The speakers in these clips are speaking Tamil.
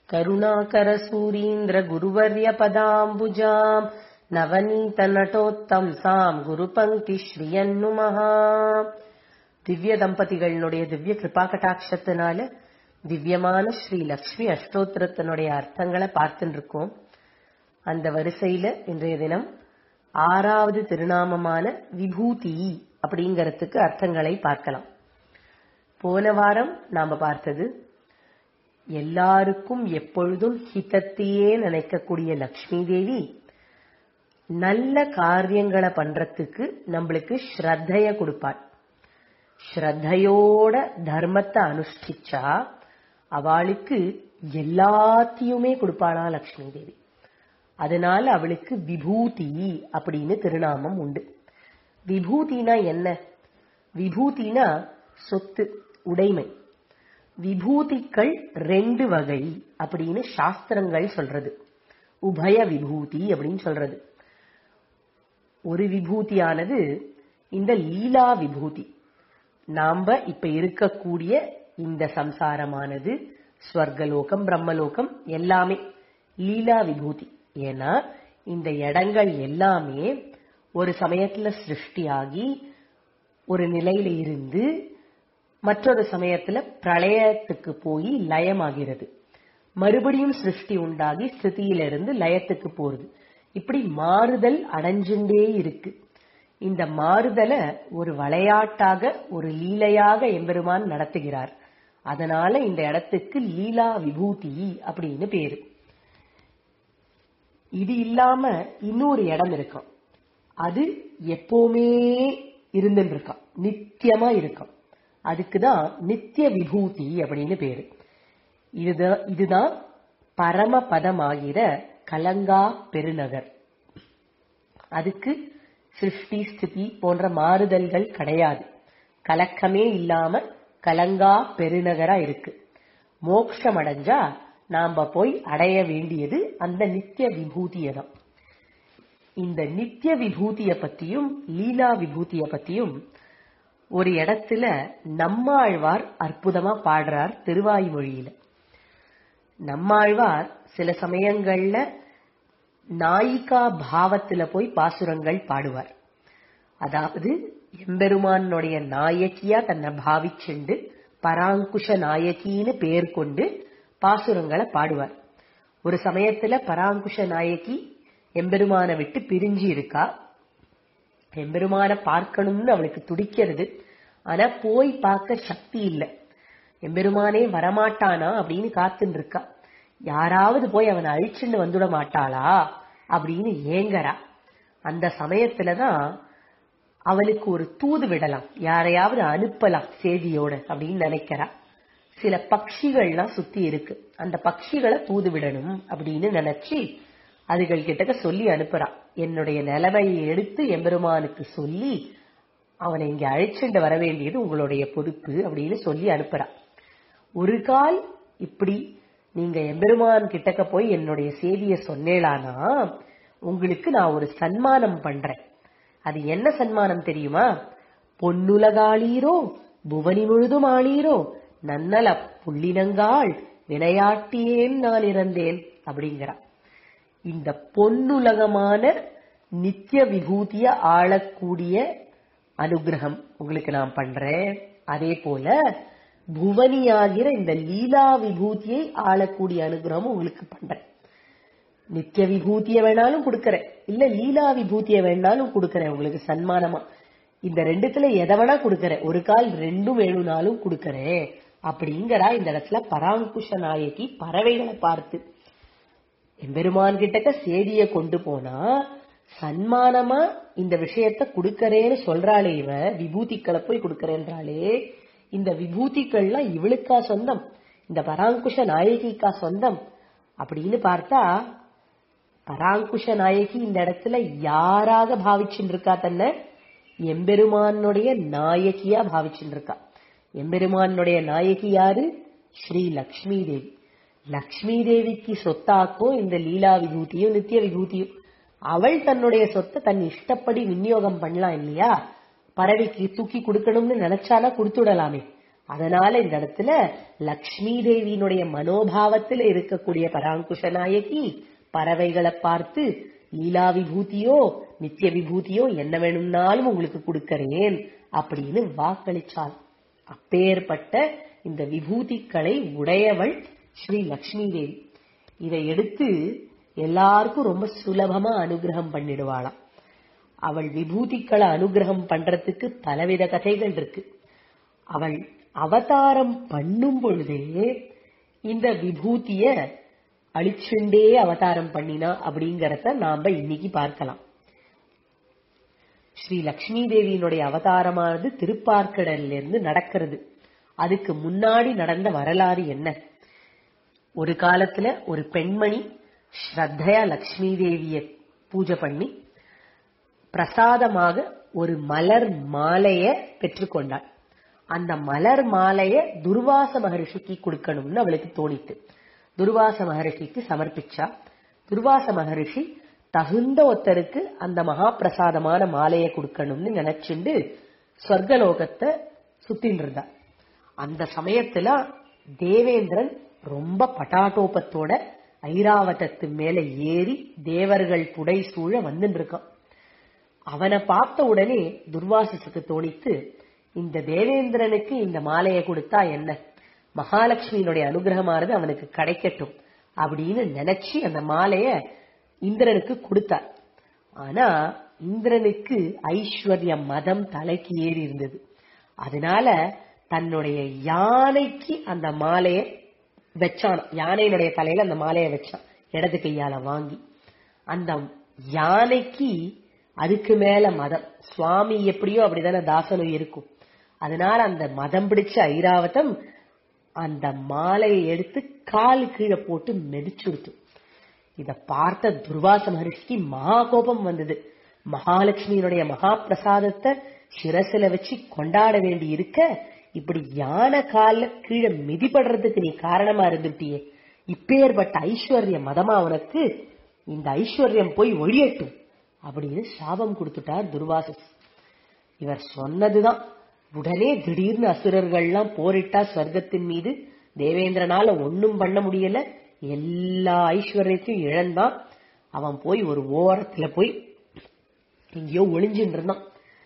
करुणाकरसूरीन्द्रगुरुवर्यपदाम्बुजाम् நவநீதநட்டோத்தம்சாம் குருபங்கி ஸ்ரீயன்னுமஹா திவ்ய தம்பதிகளினுடைய திவ்ய கிருபா கட்டாட்சத்தினால திவ்யமான ஸ்ரீ லக்ஷ்மி அஷ்டோத்திரத்தினுடைய அர்த்தங்களை பார்த்துட்டு இருக்கோம் அந்த வரிசையில இன்றைய தினம் ஆறாவது திருநாமமான விபூதி அப்படிங்கறதுக்கு அர்த்தங்களை பார்க்கலாம் போன வாரம் நாம பார்த்தது எல்லாருக்கும் எப்பொழுதும் ஹிதத்தையே நினைக்கக்கூடிய லக்ஷ்மி தேவி நல்ல காரியங்களை பண்றதுக்கு நம்மளுக்கு ஸ்ரத்தைய கொடுப்பாள் ஸ்ரத்தையோட தர்மத்தை அனுஷ்டிச்சா அவளுக்கு எல்லாத்தையுமே கொடுப்பாளா லக்ஷ்மி தேவி அதனால அவளுக்கு விபூதி அப்படின்னு திருநாமம் உண்டு விபூதினா என்ன விபூதினா சொத்து உடைமை விபூதிகள் ரெண்டு வகை அப்படின்னு சாஸ்திரங்கள் சொல்றது உபய விபூதி அப்படின்னு சொல்றது ஒரு விபூதியானது இந்த லீலா விபூதி நாம இப்ப இருக்கக்கூடிய இந்த சம்சாரமானது ஸ்வர்கலோகம் பிரம்மலோகம் எல்லாமே லீலா விபூதி ஏன்னா இந்த இடங்கள் எல்லாமே ஒரு சமயத்துல சிருஷ்டியாகி ஒரு நிலையில இருந்து மற்றொரு சமயத்துல பிரளயத்துக்கு போய் லயமாகிறது மறுபடியும் சிருஷ்டி உண்டாகி ஸ்திதியிலிருந்து லயத்துக்கு போறது இப்படி மாறுதல் அடைஞ்சுட்டே இருக்கு இந்த மாறுதலை ஒரு விளையாட்டாக ஒரு லீலையாக எம்பெருமான் நடத்துகிறார் அதனால இந்த இடத்துக்கு லீலா விபூதி அப்படின்னு பேரு இது இல்லாம இன்னொரு இடம் இருக்கும் அது எப்பவுமே இருந்துட்டு இருக்கான் நித்தியமா இருக்கும் அதுக்குதான் நித்திய விபூதி அப்படின்னு பேரு இதுதான் இதுதான் பரமபதமாகிற கலங்கா பெருநகர் அதுக்கு சிருஷ்டி ஸ்திதி போன்ற மாறுதல்கள் கிடையாது கலக்கமே இல்லாம கலங்கா பெருநகரா இருக்கு மோட்சம் அடைஞ்சா நாம போய் அடைய வேண்டியது அந்த நித்திய விபூதியை தான் இந்த நித்திய விபூதிய பத்தியும் லீலா விபூதிய பத்தியும் ஒரு இடத்துல நம்மாழ்வார் அற்புதமா பாடுறார் திருவாய்மொழியில நம்மாழ்வார் சில சமயங்கள்ல நாயிகா பாவத்துல போய் பாசுரங்கள் பாடுவார் அதாவது எம்பெருமானுடைய நாயகியா தன்னை பாவிச்சுண்டு பராங்குஷ நாயகின்னு பேர் கொண்டு பாசுரங்களை பாடுவார் ஒரு சமயத்துல பராங்குஷ நாயகி எம்பெருமான விட்டு பிரிஞ்சு இருக்கா எம்பெருமான பார்க்கணும்னு அவளுக்கு துடிக்கிறது ஆனா போய் பார்க்க சக்தி இல்லை எம்பெருமானே வரமாட்டானா அப்படின்னு காத்துன்னு இருக்கா யாராவது போய் அவனை அழிச்சுன்னு வந்துட மாட்டாளா அப்படின்னு ஏங்கறா அந்த சமயத்துலதான் அவளுக்கு ஒரு தூது விடலாம் யாரையாவது அனுப்பலாம் செய்தியோட அப்படின்னு நினைக்கிறா சில பட்சிகள்லாம் சுத்தி இருக்கு அந்த பட்சிகளை தூது விடணும் அப்படின்னு நினைச்சு அதுகள் கிட்டக்க சொல்லி அனுப்புறா என்னுடைய நிலைமையை எடுத்து எம்பெருமானுக்கு சொல்லி அவனை இங்க அழைச்சிட்டு வர வேண்டியது உங்களுடைய பொறுப்பு அப்படின்னு சொல்லி அனுப்புறா ஒரு கால் இப்படி நீங்க எம்பெருமான் கிட்டக்க போய் என்னுடைய செய்திய சொன்னேளானா உங்களுக்கு நான் ஒரு சன்மானம் பண்றேன் அது என்ன சன்மானம் தெரியுமா பொன்னுலகாளீரோ புவனி முழுதும் ஆளீரோ நன்னல புள்ளினங்காள் விளையாட்டியேன் நான் இறந்தேன் அப்படிங்கிறா இந்த பொன்னுலகமான நித்திய விபூதிய ஆளக்கூடிய அனுகிரகம் உங்களுக்கு நான் பண்றேன் அதே போல புவனியாகிற இந்த லீலா விபூதியை ஆளக்கூடிய அனுகிரகம் உங்களுக்கு பண்றேன் நித்திய விபூதிய வேணாலும் கொடுக்கறேன் இல்ல லீலா விபூதிய வேணாலும் கொடுக்கறேன் உங்களுக்கு சன்மானமா இந்த ரெண்டுத்துல எதை வேணா கொடுக்கறேன் ஒரு கால் ரெண்டும் வேணும்னாலும் கொடுக்கறேன் அப்படிங்கிறா இந்த இடத்துல பராங்குஷ நாயகி பறவைகளை பார்த்து எம்பெருமான் கிட்டக்க சேதிய கொண்டு போனா சன்மானமா இந்த விஷயத்த கொடுக்கறேன்னு சொல்றாளே இவ விபூதிக்களை போய் கொடுக்கறேன்றாளே இந்த விபூதிகள்லாம் இவளுக்கா சொந்தம் இந்த பராங்குஷ நாயகிக்கா சொந்தம் அப்படின்னு பார்த்தா பராங்குஷ நாயகி இந்த இடத்துல யாராக பாவிச்சுட்டு இருக்கா தன்னை எம்பெருமானுடைய நாயகியா பாவிச்சுட்டு இருக்கா எம்பெருமானுடைய நாயகி யாரு ஸ்ரீ லக்ஷ்மி தேவி லக்ஷ்மி தேவிக்கு சொத்தாக்கும் இந்த லீலா விபூதியும் நித்திய விபூதியும் அவள் தன்னுடைய சொத்தை தன் இஷ்டப்படி விநியோகம் பண்ணலாம் இல்லையா பறவைக்கு தூக்கி கொடுக்கணும்னு நினைச்சானா கொடுத்துடலாமே அதனால இந்த இடத்துல லக்ஷ்மி தேவியினுடைய மனோபாவத்தில் இருக்கக்கூடிய பராங்குஷ நாயகி பறவைகளை பார்த்து லீலா விபூதியோ நித்திய விபூதியோ என்ன வேணும்னாலும் உங்களுக்கு கொடுக்கறேன் அப்படின்னு வாக்களிச்சாள் அப்பேற்பட்ட இந்த விபூதிகளை உடையவள் ஸ்ரீ லக்ஷ்மி தேவி இதை எடுத்து எல்லாருக்கும் ரொம்ப சுலபமா அனுகிரகம் பண்ணிடுவாளாம் அவள் விபூதிக்களை அனுகிரகம் பண்றதுக்கு பலவித கதைகள் இருக்கு அவள் அவதாரம் பண்ணும் பொழுதே இந்த விபூதிய அழிச்சுண்டே அவதாரம் பண்ணினா அப்படிங்கறத நாம இன்னைக்கு பார்க்கலாம் ஸ்ரீ லக்ஷ்மி தேவியினுடைய அவதாரமானது திருப்பார்க்கடல்ல இருந்து நடக்கிறது அதுக்கு முன்னாடி நடந்த வரலாறு என்ன ஒரு காலத்துல ஒரு பெண்மணி ஸ்ரத்தையா லக்ஷ்மி தேவிய பூஜை பண்ணி பிரசாதமாக ஒரு மலர் மாலைய பெற்றுக்கொண்டாள் அந்த மலர் மாலைய துர்வாச மகரிஷிக்கு கொடுக்கணும்னு அவளுக்கு தோணித்து துர்வாச மகரிஷிக்கு சமர்ப்பிச்சா துர்வாச மகரிஷி தகுந்த ஒருத்தருக்கு அந்த மகா பிரசாதமான மாலையை கொடுக்கணும்னு நினைச்சுண்டு சொர்க்கலோகத்தை சுத்தின்னு இருந்தா அந்த சமயத்துல தேவேந்திரன் ரொம்ப பட்டாட்டோபத்தோட ஐராவதத்து மேல ஏறி தேவர்கள் புடை சூழ வந்துட்டு இருக்கான் அவனை பார்த்த உடனே துர்வாசசுக்கு தோணித்து இந்த தேவேந்திரனுக்கு இந்த மாலையை கொடுத்தா என்ன மகாலட்சுமியினுடைய அனுகிரகமானது அவனுக்கு கிடைக்கட்டும் அப்படின்னு நினைச்சு அந்த மாலைய இந்திரனுக்கு கொடுத்தார் ஆனா இந்திரனுக்கு ஐஸ்வர்ய மதம் தலைக்கு ஏறி இருந்தது அதனால தன்னுடைய யானைக்கு அந்த மாலைய வச்சான் யானையினுடைய தலையில அந்த மாலையை வச்சான் இடது கையால வாங்கி அந்த யானைக்கு அதுக்கு மேல மதம் சுவாமி எப்படியோ அப்படிதானே தாசனும் இருக்கும் அதனால அந்த மதம் பிடிச்ச ஐராவதம் அந்த மாலையை எடுத்து கால் கீழே போட்டு மெதிச்சுடுத்து இத பார்த்த துர்வாச மகர்ஷிக்கு மகா கோபம் வந்தது மகாலட்சுமியினுடைய மகா பிரசாதத்தை சிரசில வச்சு கொண்டாட வேண்டி இருக்க இப்படி யானை கால கீழே மிதிப்படுறதுக்கு நீ காரணமா இருந்துட்டியே இப்பேற்பட்ட ஐஸ்வர்ய மதமா உனக்கு இந்த ஐஸ்வர்யம் போய் ஒழியட்டும் அப்படின்னு சாபம் கொடுத்துட்டார் துர்வாசஸ் இவர் சொன்னதுதான் உடனே திடீர்னு அசுரர்கள்லாம் போரிட்டா ஸ்வர்க்கத்தின் மீது தேவேந்திரனால ஒண்ணும் பண்ண முடியல எல்லா ஐஸ்வர்யத்தையும் இழந்தான் அவன் போய் ஒரு ஓரத்துல போய் எங்கேயோ ஒளிஞ்சுட்டு இருந்தான்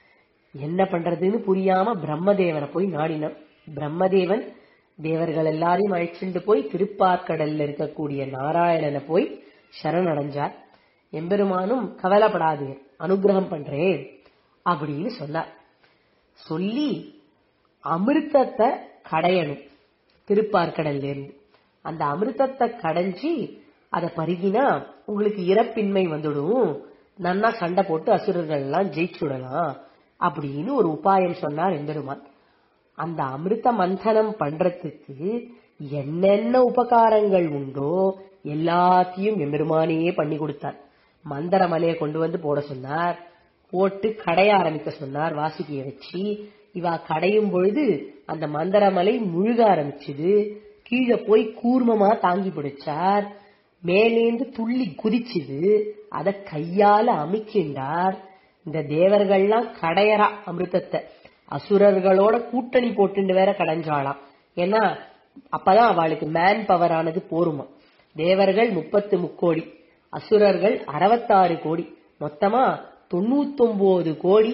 என்ன பண்றதுன்னு புரியாம பிரம்மதேவனை போய் நாடினான் பிரம்மதேவன் தேவர்கள் எல்லாரையும் அழைச்சிட்டு போய் திருப்பார்க்கடல்ல இருக்கக்கூடிய நாராயணனை போய் சரணடைஞ்சார் எம்பெருமானும் கவலைப்படாது அனுகிரகம் பண்றேன் அப்படின்னு சொன்னார் சொல்லி அமிர்தத்தை கடையணும் திருப்பார்க்கடல்ல இருந்து அந்த அமிர்தத்தை கடைஞ்சி அதை பருகினா உங்களுக்கு இறப்பின்மை வந்துடும் நன்னா சண்டை போட்டு அசுரர்கள் எல்லாம் ஜெயிச்சுடலாம் அப்படின்னு ஒரு உபாயம் சொன்னார் எம்பெருமான் அந்த அமிர்த மந்தனம் பண்றதுக்கு என்னென்ன உபகாரங்கள் உண்டோ எல்லாத்தையும் எம்பெருமானையே பண்ணி கொடுத்தார் மந்தர மலையை கொண்டு வந்து போட சொன்னார் போட்டு கடைய ஆரம்பிக்க சொன்னார் வாசுகியை வச்சு இவா கடையும் பொழுது அந்த மந்தரமலை முழுக ஆரம்பிச்சுது கீழே போய் கூர்மமா தாங்கி பிடிச்சார் மேலேந்து துள்ளி குதிச்சுது அத கையால அமைக்கின்றார் இந்த தேவர்கள்லாம் கடையறா அமிர்தத்தை அசுரர்களோட கூட்டணி போட்டுண்டு வேற கடைஞ்சாளாம் ஏன்னா அப்பதான் அவளுக்கு மேன் பவர் ஆனது போருமா தேவர்கள் முப்பத்து முக்கோடி அசுரர்கள் அறுபத்தாறு கோடி மொத்தமா தொண்ணூத்தொன்பது கோடி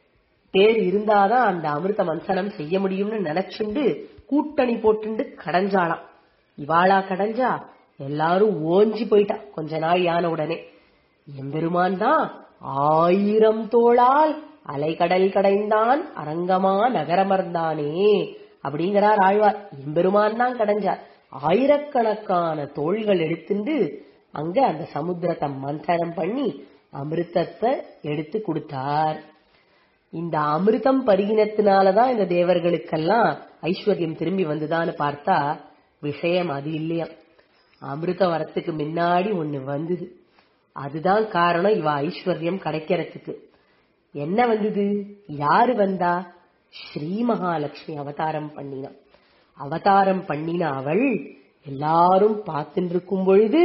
பேர் இருந்தாதான் அந்த அமிர்த மன்சனம் செய்ய முடியும்னு நினைச்சுண்டு கூட்டணி போட்டுண்டு கடைஞ்சாளாம் இவாளா கடைஞ்சா எல்லாரும் ஓஞ்சி போயிட்டா கொஞ்ச நாள் யான உடனே எம்பெருமான் தான் ஆயிரம் தோளால் அலைக்கடல் கடைந்தான் அரங்கமா நகரமர்ந்தானே அப்படிங்கிறார் ஆழ்வார் எம்பெருமான் தான் கடைஞ்சார் ஆயிரக்கணக்கான தோள்கள் எடுத்துண்டு அங்க அந்த சமுத்திரத்தை மந்தனம் பண்ணி அமிர்தத்தை எடுத்து கொடுத்தார் இந்த அமிர்தம் பருகினத்தினாலதான் இந்த தேவர்களுக்கெல்லாம் ஐஸ்வர்யம் திரும்பி வந்துதான்னு பார்த்தா விஷயம் அது இல்லையா அமிர்தம் வரத்துக்கு முன்னாடி ஒண்ணு வந்தது அதுதான் காரணம் இவ ஐஸ்வர்யம் கிடைக்கிறதுக்கு என்ன வந்தது யாரு வந்தா ஸ்ரீ மகாலட்சுமி அவதாரம் பண்ணினா அவதாரம் பண்ணின அவள் எல்லாரும் பார்த்துட்டு இருக்கும் பொழுது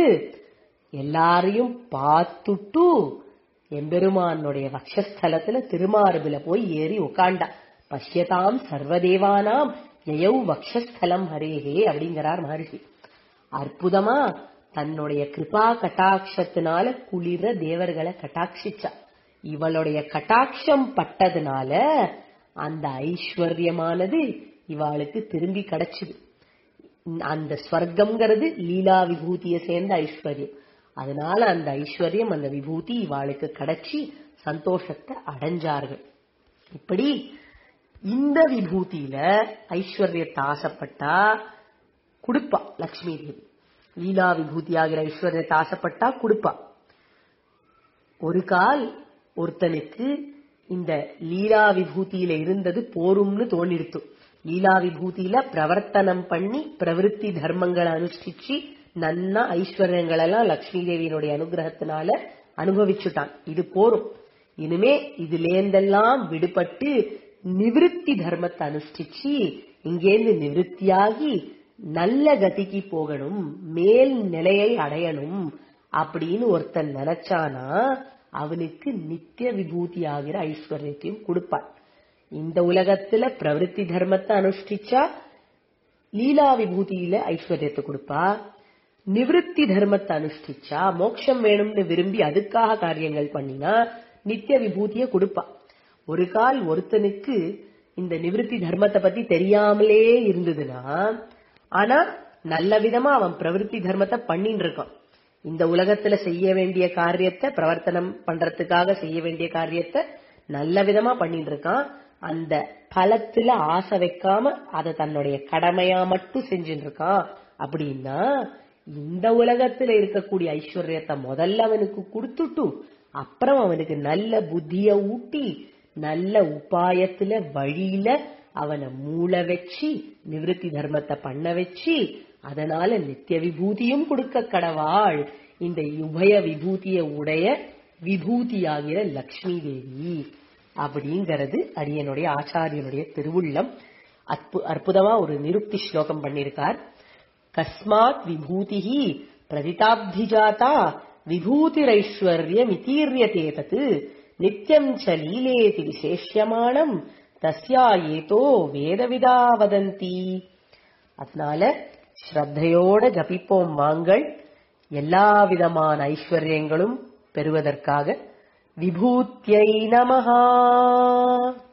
எல்லாரையும் பார்த்துட்டு எம்பெருமானுடைய வக்ஷஸ்தலத்துல திருமார்பில போய் ஏறி உட்காண்டா பஷ்யதாம் சர்வதேவானாம் யயௌ வக்ஷஸ்தலம் ஹரேஹே அப்படிங்கிறார் மகர்ஷி அற்புதமா தன்னுடைய கிருபா கட்டாட்சத்தினால குளிர தேவர்களை கட்டாட்சிச்சா இவளுடைய கட்டாட்சம் பட்டதுனால அந்த ஐஸ்வர்யமானது இவாளுக்கு திரும்பி கிடைச்சுது அந்த ஸ்வர்க்கம்ங்கிறது லீலா விபூதிய சேர்ந்த ஐஸ்வர்யம் அதனால அந்த ஐஸ்வர்யம் அந்த விபூதி இவாளுக்கு கிடைச்சி சந்தோஷத்தை அடைஞ்சார்கள் இப்படி இந்த விபூதியில ஐஸ்வர்யத்தை ஆசைப்பட்டா கொடுப்பா லக்ஷ்மி தேவி லீலா விபூதி ஆகிற ஐஸ்வர்யத்தை ஆசைப்பட்டா கொடுப்பா ஒரு கால் ஒருத்தனுக்கு இந்த லீலா விபூதியில இருந்தது போரும்னு தோணிடுத்து லீலா விபூதியில பிரவர்த்தனம் பண்ணி பிரவிற்த்தி தர்மங்களை அனுஷ்டிச்சு நன்னா ஐஸ்வர்யங்கள் எல்லாம் லக்ஷ்மி தேவியினுடைய அனுகிரகத்தினால அனுபவிச்சுட்டான் இது போரும் இனிமே இதுலேந்தெல்லாம் விடுபட்டு நிவிருத்தி தர்மத்தை அனுஷ்டிச்சு இங்கேருந்து நிவிருத்தியாகி நல்ல கதிக்கு போகணும் மேல் நிலையை அடையணும் அப்படின்னு ஒருத்தன் நினைச்சானா அவனுக்கு நித்திய விபூதி ஆகிற ஐஸ்வர்யத்தையும் கொடுப்பான் இந்த உலகத்துல பிரவருத்தி தர்மத்தை அனுஷ்டிச்சா லீலா விபூதியில ஐஸ்வர்யத்தை கொடுப்பா நிவிருத்தி தர்மத்தை அனுஷ்டிச்சா மோட்சம் வேணும்னு விரும்பி அதுக்காக காரியங்கள் பண்ணினா நித்திய விபூதிய கொடுப்பா ஒரு கால் ஒருத்தனுக்கு இந்த நிவிருத்தி தர்மத்தை பத்தி தெரியாமலே இருந்ததுன்னா ஆனா நல்ல விதமா அவன் பிரவருத்தி தர்மத்தை பண்ணிட்டு இருக்கான் இந்த உலகத்துல செய்ய வேண்டிய காரியத்தை பிரவர்த்தனம் பண்றதுக்காக செய்ய வேண்டிய காரியத்தை நல்ல விதமா பண்ணிட்டு இருக்கான் அந்த பலத்துல ஆசை வைக்காம அதை தன்னுடைய கடமையா மட்டும் செஞ்சுட்டு இருக்கான் அப்படின்னா இந்த உலகத்துல இருக்கக்கூடிய ஐஸ்வர்யத்தை முதல்ல அவனுக்கு கொடுத்துட்டு அப்புறம் அவனுக்கு நல்ல புத்திய ஊட்டி நல்ல உபாயத்துல வழியில அவனை மூள வச்சு நிவிருத்தி தர்மத்தை பண்ண வச்சு அதனால நித்திய விபூதியும் கொடுக்க கடவாள் இந்த உபய விபூதிய உடைய விபூதியாகிற லக்ஷ்மி தேவி அப்படிங்கிறது அடியனுடைய ஆச்சாரியனுடைய திருவுள்ளம் அற்பு அற்புதமா ஒரு நிருக்தி ஸ்லோகம் பண்ணியிருக்கார் கஸ்மாத் விபூதிஹி பிரதிதாப்திஜாதா விபூதிரைஸ்வர்யமிதீரியதே தத் நித்யம் ச லீலேதி விசேஷ்யமானம் தஸ்யா ஏதோ வேதவிதா வதந்தி அதனால ஸ்ரத்தையோட ஜபிப்போம் வாங்கள் எல்லா விதமான ஐஸ்வர்யங்களும் பெறுவதற்காக விபூத்தியை நமஹா